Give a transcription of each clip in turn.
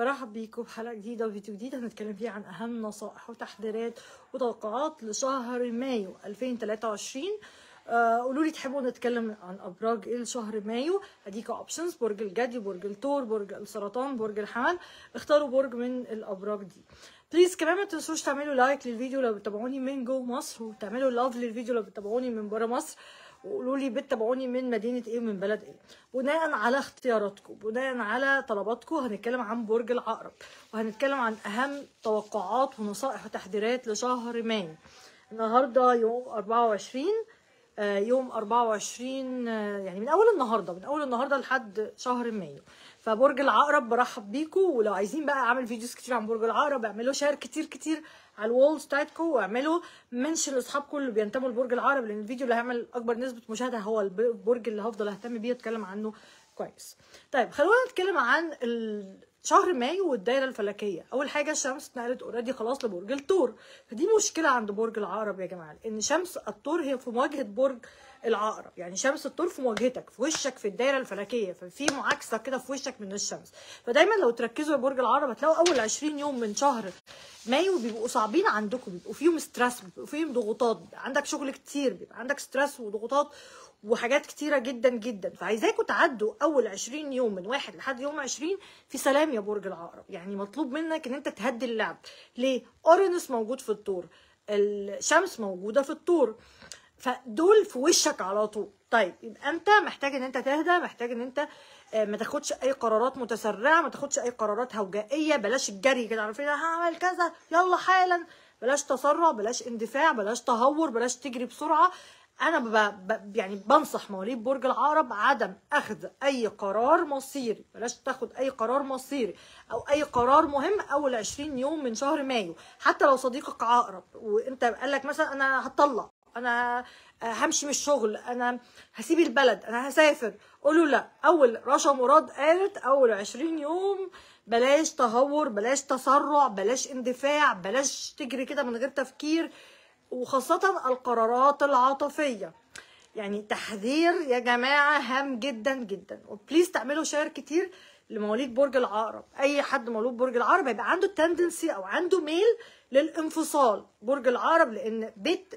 برحب بيكم بحلقة جديدة وفيديو جديد هنتكلم فيه عن أهم نصائح وتحذيرات وتوقعات لشهر مايو 2023 آه، قولوا لي تحبوا نتكلم عن أبراج إيه لشهر مايو هديك أوبشنز برج الجدي برج الثور برج السرطان برج الحمل اختاروا برج من الأبراج دي بليز كمان ما تنسوش تعملوا لايك للفيديو لو بتتابعوني من جوه مصر وتعملوا لاف للفيديو لو بتتابعوني من بره مصر وقولوا لي بتتابعوني من مدينه ايه ومن بلد ايه بناء على اختياراتكم بناء على طلباتكم هنتكلم عن برج العقرب وهنتكلم عن اهم توقعات ونصائح وتحذيرات لشهر مايو النهارده يوم 24 آه، يوم 24 آه، يعني من اول النهارده من اول النهارده لحد شهر مايو فبرج العقرب برحب بيكم ولو عايزين بقى اعمل فيديوز كتير عن برج العقرب اعملوا شير كتير كتير على الوولز بتاعتكم واعملوا منشن لاصحابكم اللي بينتموا لبرج العقرب لان الفيديو اللي هيعمل اكبر نسبه مشاهده هو البرج اللي هفضل اهتم بيه اتكلم عنه كويس طيب خلونا نتكلم عن ال... شهر مايو والدايره الفلكيه اول حاجه الشمس اتنقلت اوريدي خلاص لبرج الثور فدي مشكله عند برج العقرب يا جماعه ان شمس الثور هي في مواجهه برج العقرب يعني شمس الثور في مواجهتك في وشك في الدايره الفلكيه ففي معاكسه كده في وشك من الشمس فدايما لو تركزوا يا برج العقرب هتلاقوا اول 20 يوم من شهر مايو بيبقوا صعبين عندكم بيبقوا فيهم ستريس بيبقوا فيهم ضغوطات بيبقى عندك شغل كتير بيبقى عندك ستريس وضغوطات وحاجات كتيره جدا جدا فعايزاكم تعدوا اول 20 يوم من واحد لحد يوم 20 في سلام يا برج العقرب يعني مطلوب منك ان انت تهدي اللعب ليه اورينوس موجود في الطور الشمس موجوده في الطور فدول في وشك على طول طيب يبقى انت محتاج ان انت تهدى محتاج ان انت آه، ما تاخدش اي قرارات متسرعه ما تاخدش اي قرارات هوجائيه بلاش الجري كده عارفين انا هعمل كذا يلا حالا بلاش تسرع بلاش اندفاع بلاش تهور بلاش تجري بسرعه انا ب... ب... يعني بنصح مواليد برج العقرب عدم اخذ اي قرار مصيري بلاش تاخد اي قرار مصيري او اي قرار مهم اول 20 يوم من شهر مايو حتى لو صديقك عقرب وانت قال لك مثلا انا هطلق انا همشي من الشغل انا هسيب البلد انا هسافر قولوا لا اول رشا مراد قالت اول 20 يوم بلاش تهور بلاش تسرع بلاش اندفاع بلاش تجري كده من غير تفكير وخاصة القرارات العاطفية يعني تحذير يا جماعة هام جدا جدا وبليز تعملوا شير كتير لمواليد برج العقرب اي حد مولود برج العقرب هيبقى عنده تندنسي او عنده ميل للانفصال برج العقرب لان بيت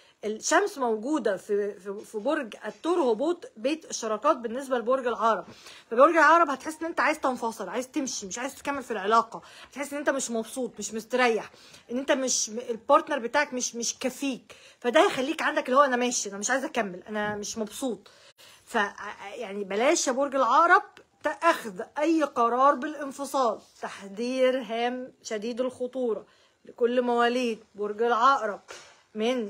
الشمس موجوده في في برج الثور هبوط بيت الشراكات بالنسبه لبرج العقرب فبرج العقرب هتحس ان انت عايز تنفصل عايز تمشي مش عايز تكمل في العلاقه هتحس ان انت مش مبسوط مش مستريح ان انت مش البارتنر بتاعك مش مش كفيك فده هيخليك عندك اللي هو انا ماشي انا مش عايز اكمل انا مش مبسوط ف يعني بلاش يا برج العقرب تاخذ اي قرار بالانفصال تحذير هام شديد الخطوره لكل مواليد برج العقرب من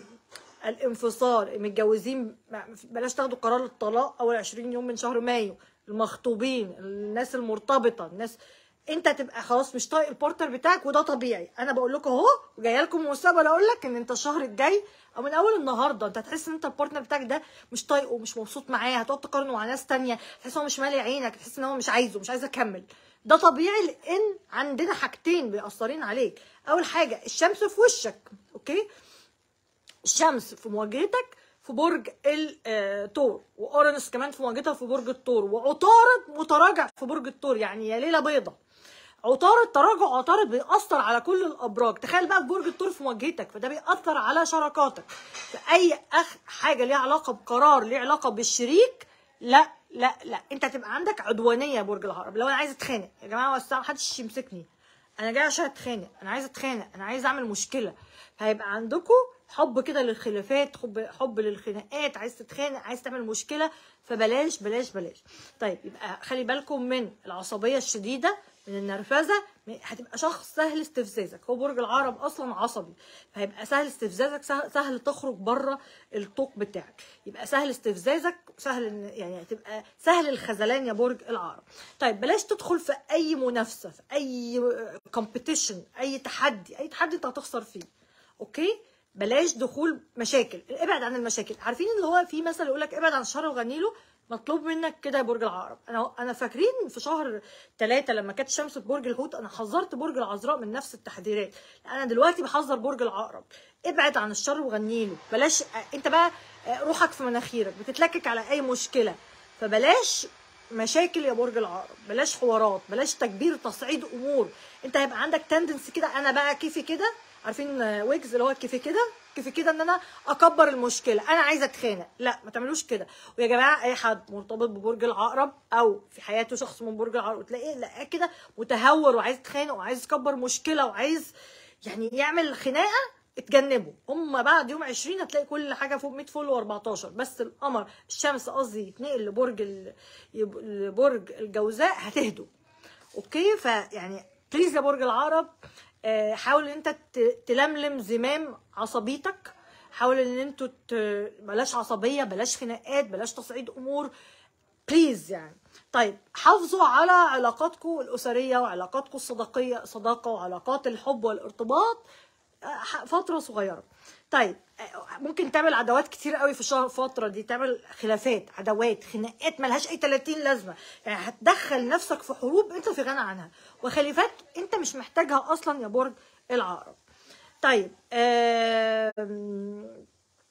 الانفصال متجوزين بلاش تاخدوا قرار الطلاق اول 20 يوم من شهر مايو المخطوبين الناس المرتبطه الناس انت تبقى خلاص مش طايق البارتنر بتاعك وده طبيعي انا بقول لكم اهو وجايه لكم المستقبل اقول لك ان انت الشهر الجاي او من اول النهارده انت هتحس ان انت البارتنر بتاعك ده مش طايقه ومش مبسوط معاه هتقعد تقارنه مع ناس تانية تحس ان هو مش مالي عينك تحس ان هو مش عايزه مش عايز اكمل ده طبيعي لان عندنا حاجتين بيأثرين عليك اول حاجه الشمس في وشك اوكي الشمس في مواجهتك في برج الثور واورانوس كمان في مواجهتها في برج الثور وعطارد متراجع في برج الثور يعني يا ليله بيضه عطارد تراجع عطارد بيأثر على كل الابراج تخيل بقى في برج الثور في مواجهتك فده بيأثر على شراكاتك فاي أخ حاجه ليها علاقه بقرار ليه علاقه بالشريك لا لا لا انت هتبقى عندك عدوانيه يا برج العقرب لو انا عايزه اتخانق يا جماعه ما حدش يمسكني انا جاي عشان اتخانق انا عايزه اتخانق انا عايزه اعمل مشكله فهيبقى عندكم حب كده للخلافات حب حب للخناقات عايز تتخانق عايز تعمل مشكله فبلاش بلاش بلاش طيب يبقى خلي بالكم من العصبيه الشديده من النرفزه هتبقى شخص سهل استفزازك هو برج العقرب اصلا عصبي فهيبقى سهل استفزازك سهل تخرج بره الطوق بتاعك يبقى سهل استفزازك سهل يعني هتبقى سهل الخذلان يا برج العقرب طيب بلاش تدخل في اي منافسه في اي كومبيتيشن اي تحدي اي تحدي انت هتخسر فيه اوكي بلاش دخول مشاكل ابعد عن المشاكل عارفين اللي هو في مثل يقول لك ابعد عن الشر وغني له مطلوب منك كده يا برج العقرب انا انا فاكرين في شهر ثلاثة لما كانت الشمس في برج الحوت انا حذرت برج العذراء من نفس التحذيرات انا دلوقتي بحذر برج العقرب ابعد عن الشر وغني له بلاش انت بقى روحك في مناخيرك بتتلكك على اي مشكله فبلاش مشاكل يا برج العقرب بلاش حوارات بلاش تكبير تصعيد امور انت هيبقى عندك تندنسي كده انا بقى كيفي كده عارفين ويجز اللي هو كيفي كده كيفي كده ان انا اكبر المشكله انا عايزه اتخانق لا ما تعملوش كده ويا جماعه اي حد مرتبط ببرج العقرب او في حياته شخص من برج العقرب تلاقيه لا كده متهور وعايز يتخانق وعايز يكبر مشكله وعايز يعني يعمل خناقه اتجنبوا هم بعد يوم 20 هتلاقي كل حاجه فوق 100 فل و14 بس القمر الشمس قصدي يتنقل لبرج ال... يب- لبرج الجوزاء هتهدوا اوكي فيعني بليز يا برج العقرب آه، حاول ان انت ت- تلملم زمام عصبيتك حاول ان انتوا ت- بلاش عصبيه بلاش خناقات بلاش تصعيد امور بليز يعني طيب حافظوا على علاقاتكم الاسريه وعلاقاتكم الصداقيه صداقه وعلاقات الحب والارتباط آه، فتره صغيره طيب آه، ممكن تعمل عداوات كتير قوي في الشهر الفتره دي تعمل خلافات عداوات خناقات ملهاش اي 30 لازمه يعني هتدخل نفسك في حروب انت في غنى عنها وخلافات انت مش محتاجها اصلا يا برج العقرب طيب آم،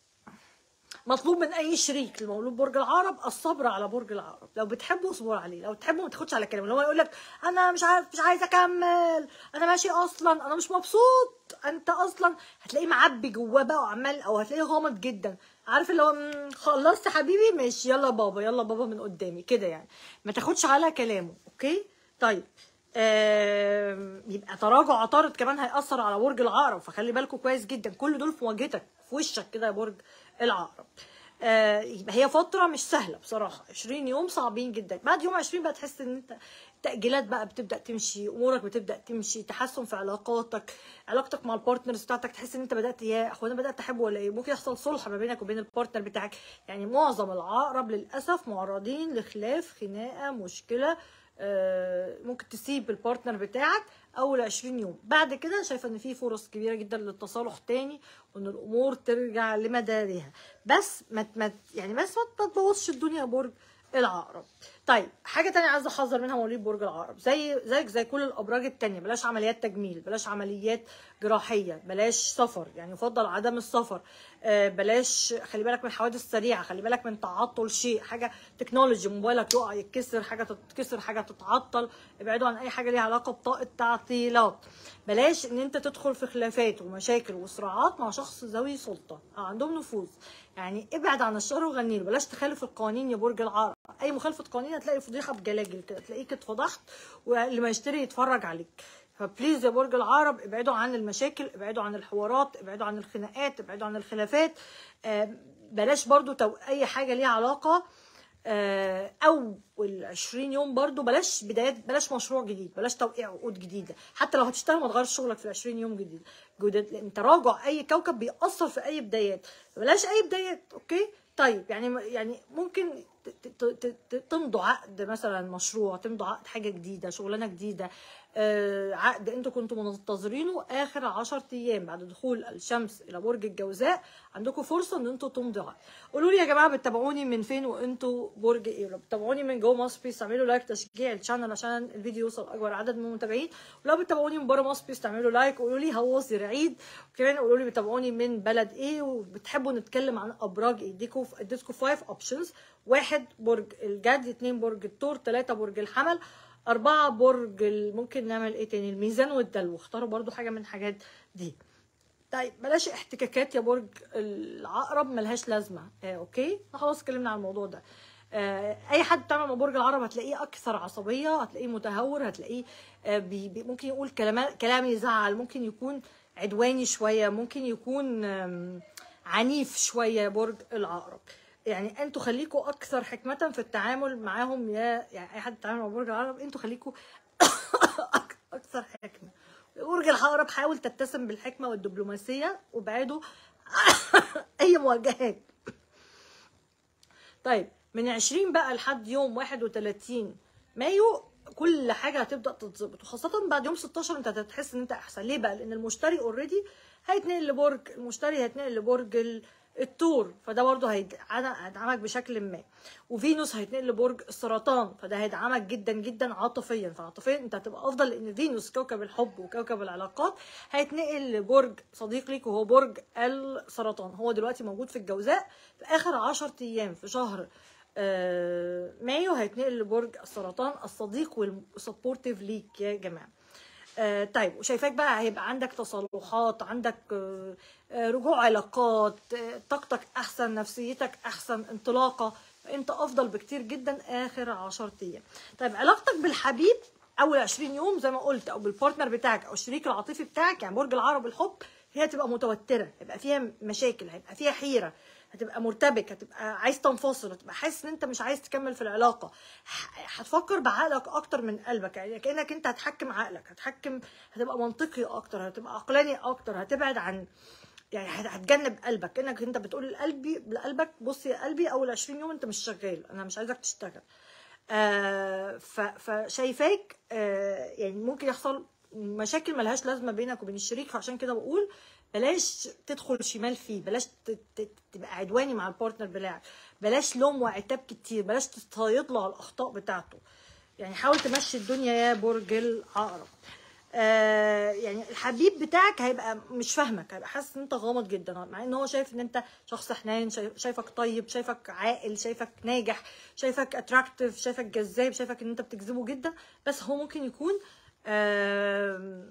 مطلوب من اي شريك لمولود برج العقرب الصبر على برج العقرب لو بتحبه اصبر عليه لو تحبه ما تاخدش على كلامه لو هو يقول لك انا مش عارف مش عايز اكمل انا ماشي اصلا انا مش مبسوط انت اصلا هتلاقيه معبي جواه بقى وعمال او هتلاقيه غامض جدا عارف اللي هو "مم، خلصت حبيبي ماشي يلا بابا يلا بابا من قدامي كده يعني ما تاخدش على كلامه اوكي طيب آم، يبقى تراجع عطارد كمان هيأثر على برج العقرب فخلي بالكم كويس جدا كل دول في مواجهتك في وشك كده يا برج العقرب آه، يبقى هي فترة مش سهلة بصراحة 20 يوم صعبين جدا بعد يوم 20 بقى تحس ان انت تأجيلات بقى بتبدأ تمشي امورك بتبدأ تمشي تحسن في علاقاتك علاقتك مع البارتنرز بتاعتك تحس ان انت بدأت يا هو انا بدأت احبه ولا ايه ممكن يحصل صلح ما بينك وبين البارتنر بتاعك يعني معظم العقرب للأسف معرضين لخلاف خناقة مشكلة آه، ممكن تسيب البارتنر بتاعك اول 20 يوم بعد كده شايفه ان في فرص كبيره جدا للتصالح تاني وان الامور ترجع لمدارها بس ما ما يعني بس ما تبوظش الدنيا يا برج العقرب طيب حاجه تانية عايزه احذر منها مواليد برج العقرب زي زيك زي كل الابراج التانية بلاش عمليات تجميل بلاش عمليات جراحيه بلاش سفر يعني يفضل عدم السفر آه، بلاش خلي بالك من الحوادث السريعه خلي بالك من تعطل شيء حاجه تكنولوجي موبايلك يقع يتكسر حاجه تتكسر حاجه تتعطل ابعدوا عن اي حاجه ليها علاقه بطاقه تعطيلات بلاش ان انت تدخل في خلافات ومشاكل وصراعات مع شخص ذوي سلطه أو عندهم نفوذ يعني ابعد عن الشر وغني له بلاش تخالف القوانين يا برج العقرب اي مخالفه قوانين هتلاقي فضيحه بجلاجل كده تلاقيك اتفضحت واللي ما يشتري يتفرج عليك فبليز يا برج العقرب ابعدوا عن المشاكل ابعدوا عن الحوارات ابعدوا عن الخناقات ابعدوا عن الخلافات آه، بلاش برضو تو اي حاجه ليها علاقه آه، اول 20 يوم برضو بلاش بدايات بلاش مشروع جديد بلاش توقيع عقود جديده حتى لو هتشتغل ما تغيرش شغلك في ال 20 يوم جديد جداد لان تراجع اي كوكب بيأثر في اي بدايات بلاش اي بدايات اوكي طيب يعني يعني ممكن ت- ت- ت- ت- تمضوا عقد مثلا مشروع تمضوا عقد حاجه جديده شغلانه جديده آه، عقد انتوا كنتوا منتظرينه اخر 10 ايام بعد دخول الشمس الى برج الجوزاء عندكم فرصه ان انتوا تمضوا عقد قولوا لي يا جماعه بتتابعوني من فين وانتوا برج ايه لو بتتابعوني من جوه مصر بليز تعملوا لايك تشجيع الشانل عشان الفيديو يوصل اكبر عدد من المتابعين ولو بتتابعوني من بره مصر بليز تعملوا لايك وقولوا لي هو عيد وكمان قولوا لي بتتابعوني من بلد ايه وبتحبوا نتكلم عن ابراج ايه اديكوا اديتكم 5 اوبشنز واحد برج الجد اتنين برج الثور ثلاثة برج الحمل أربعة برج ال- ممكن نعمل ايه تاني الميزان والدلو اختاروا برضو حاجة من الحاجات دي طيب بلاش احتكاكات يا برج العقرب ملهاش لازمة آه اوكي خلاص اتكلمنا عن الموضوع ده آه اي حد بتعمل مع برج العقرب هتلاقيه اكثر عصبية هتلاقيه متهور هتلاقيه آه بي بي ممكن يقول كلام كلام يزعل ممكن يكون عدواني شوية ممكن يكون آم، عنيف شوية يا برج العقرب يعني انتوا خليكوا اكثر حكمة في التعامل معاهم يا يعني اي حد بيتعامل مع برج العقرب انتوا خليكوا أك- اكثر حكمة برج العقرب حاول تتسم بالحكمة والدبلوماسية وابعدوا اي مواجهات طيب من 20 بقى لحد يوم 31 مايو كل حاجه هتبدا تتظبط وخاصه بعد يوم 16 انت هتحس ان انت احسن ليه بقى لان المشتري اوريدي هيتنقل لبرج المشتري هيتنقل لبرج ال- الثور فده برضه هيدعمك بشكل ما وفينوس هيتنقل لبرج السرطان فده هيدعمك جدا جدا عاطفيا فعاطفيا انت هتبقى افضل لان فينوس كوكب الحب وكوكب العلاقات هيتنقل لبرج صديق ليك وهو برج السرطان هو دلوقتي موجود في الجوزاء في اخر 10 ايام في شهر آه، مايو هيتنقل لبرج السرطان الصديق والسبورتيف ليك يا جماعه آه، طيب وشايفاك بقى هيبقى عندك تصلحات عندك آه، آه، رجوع علاقات آه، طاقتك احسن نفسيتك احسن انطلاقه انت افضل بكتير جدا اخر 10 ايام طيب علاقتك بالحبيب اول 20 يوم زي ما قلت او بالبارتنر بتاعك او الشريك العاطفي بتاعك يعني برج العرب الحب هي هتبقى متوتره هيبقى فيها مشاكل هيبقى فيها حيره هتبقى مرتبك هتبقى عايز تنفصل هتبقى حاسس ان انت مش عايز تكمل في العلاقه ح- هتفكر بعقلك اكتر من قلبك يعني كانك انت هتحكم عقلك هتحكم هتبقى منطقي اكتر هتبقى عقلاني اكتر هتبعد عن يعني هت- هتجنب قلبك كانك انت بتقول لقلبي لقلبك بص يا قلبي اول 20 يوم انت مش شغال انا مش عايزك تشتغل آه ف- فشايفاك آه يعني ممكن يحصل مشاكل ملهاش لازمه بينك وبين الشريك فعشان كده بقول بلاش تدخل شمال فيه بلاش ت- ت- تبقى عدواني مع البارتنر بتاعك بلاش لوم وعتاب كتير بلاش تصيد له على الاخطاء بتاعته يعني حاول تمشي الدنيا يا برج العقرب آه يعني الحبيب بتاعك هيبقى مش فاهمك هيبقى حاسس ان انت غامض جدا مع ان هو شايف ان انت شخص حنين شايف- شايفك طيب شايفك عاقل شايفك ناجح شايفك اتراكتيف شايفك جذاب شايفك ان انت بتجذبه جدا بس هو ممكن يكون آه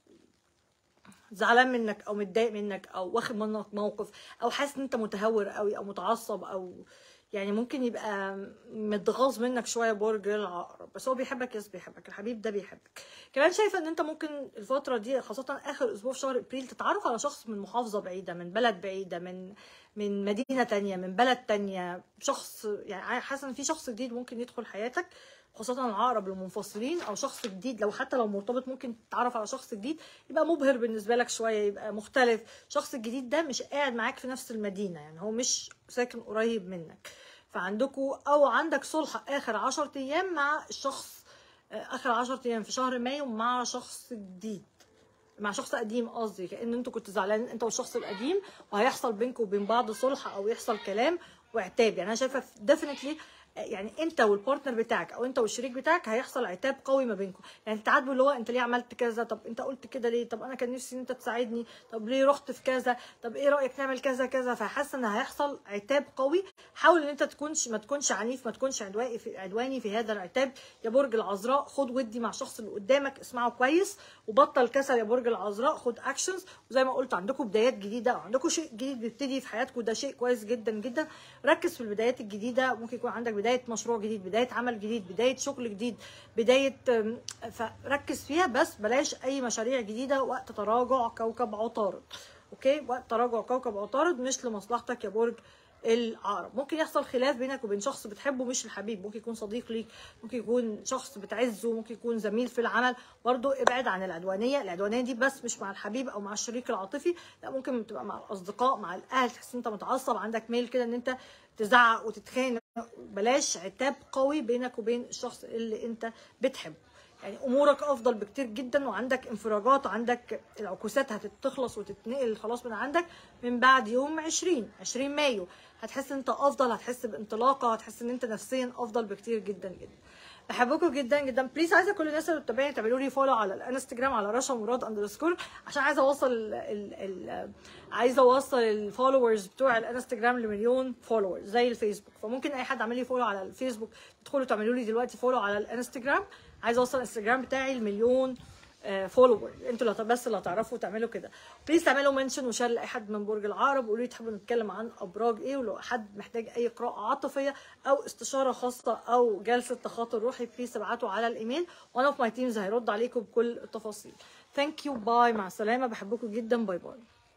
زعلان منك او متضايق منك او واخد منك موقف او حاسس ان انت متهور قوي او متعصب او يعني ممكن يبقى متغاظ منك شويه برج العقرب بس هو بيحبك يس بيحبك الحبيب ده بيحبك كمان شايفه ان انت ممكن الفتره دي خاصه اخر اسبوع في شهر ابريل تتعرف على شخص من محافظه بعيده من بلد بعيده من من مدينه تانية من بلد تانية شخص يعني حاسه ان في شخص جديد ممكن يدخل حياتك خاصة العقرب المنفصلين أو شخص جديد لو حتى لو مرتبط ممكن تتعرف على شخص جديد يبقى مبهر بالنسبة لك شوية يبقى مختلف الشخص الجديد ده مش قاعد معاك في نفس المدينة يعني هو مش ساكن قريب منك فعندكوا أو عندك صلح آخر عشر أيام مع الشخص آه، آخر عشر أيام في شهر مايو مع شخص جديد مع شخص قديم قصدي كأن انتوا كنتوا زعلانين انت والشخص القديم وهيحصل بينكم وبين بعض صلح او يحصل كلام وعتاب يعني انا شايفه ديفينتلي يعني انت والبارتنر بتاعك او انت والشريك بتاعك هيحصل عتاب قوي ما بينكم يعني تعاتبوا اللي هو انت ليه عملت كذا طب انت قلت كده ليه طب انا كان نفسي ان انت تساعدني طب ليه رحت في كذا طب ايه رايك نعمل كذا كذا فحاسه ان هيحصل عتاب قوي حاول ان انت تكونش ما تكونش عنيف ما تكونش عدواني في عدواني في هذا العتاب يا برج العذراء خد ودي مع الشخص اللي قدامك اسمعه كويس وبطل كسل يا برج العذراء خد اكشنز وزي ما قلت عندكم بدايات جديده او عندكم شيء جديد بيبتدي في حياتكم ده شيء كويس جدا جدا ركز في البدايات الجديده ممكن يكون عندك بدايه مشروع جديد بدايه عمل جديد بدايه شغل جديد بدايه أم، فركز فيها بس بلاش اي مشاريع جديده وقت تراجع كوكب عطارد اوكي وقت تراجع كوكب عطارد مش لمصلحتك يا برج العقرب ممكن يحصل خلاف بينك وبين شخص بتحبه مش الحبيب ممكن يكون صديق ليك ممكن يكون شخص بتعزه ممكن يكون زميل في العمل برضو ابعد عن العدوانيه العدوانيه دي بس مش مع الحبيب او مع الشريك العاطفي لا ممكن تبقى مع الاصدقاء مع الاهل تحس ان انت متعصب عندك ميل كده ان انت تزعق وتتخانق بلاش عتاب قوي بينك وبين الشخص اللي انت بتحبه يعني امورك افضل بكتير جدا وعندك انفراجات وعندك العكوسات هتتخلص وتتنقل خلاص من عندك من بعد يوم 20 20 مايو هتحس ان انت افضل هتحس بانطلاقه هتحس ان انت نفسيا افضل بكتير جدا جدا بحبكم جدا جدا بليز عايزه كل الناس اللي بتتابعني تعملوا لي فولو على الانستجرام على رشا مراد اندرسكور عشان عايزه اوصل ال ال ال عايزه اوصل الفولورز بتوع الانستجرام لمليون فولورز زي الفيسبوك فممكن اي حد عامل لي فولو على الفيسبوك تدخلوا تعملوا لي دلوقتي فولو على الانستجرام عايزه اوصل الانستجرام بتاعي لمليون فولور انتوا اللي بس اللي هتعرفوا تعملوا كده بليز تعملوا منشن وشير لاي حد من برج العقرب وقولوا لي تحبوا نتكلم عن ابراج ايه ولو حد محتاج اي قراءه عاطفيه او استشاره خاصه او جلسه تخاطر روحي بليز ابعتوا على الايميل وانا في ماي تيمز هيرد عليكم بكل التفاصيل ثانك يو باي مع السلامه بحبكم جدا باي باي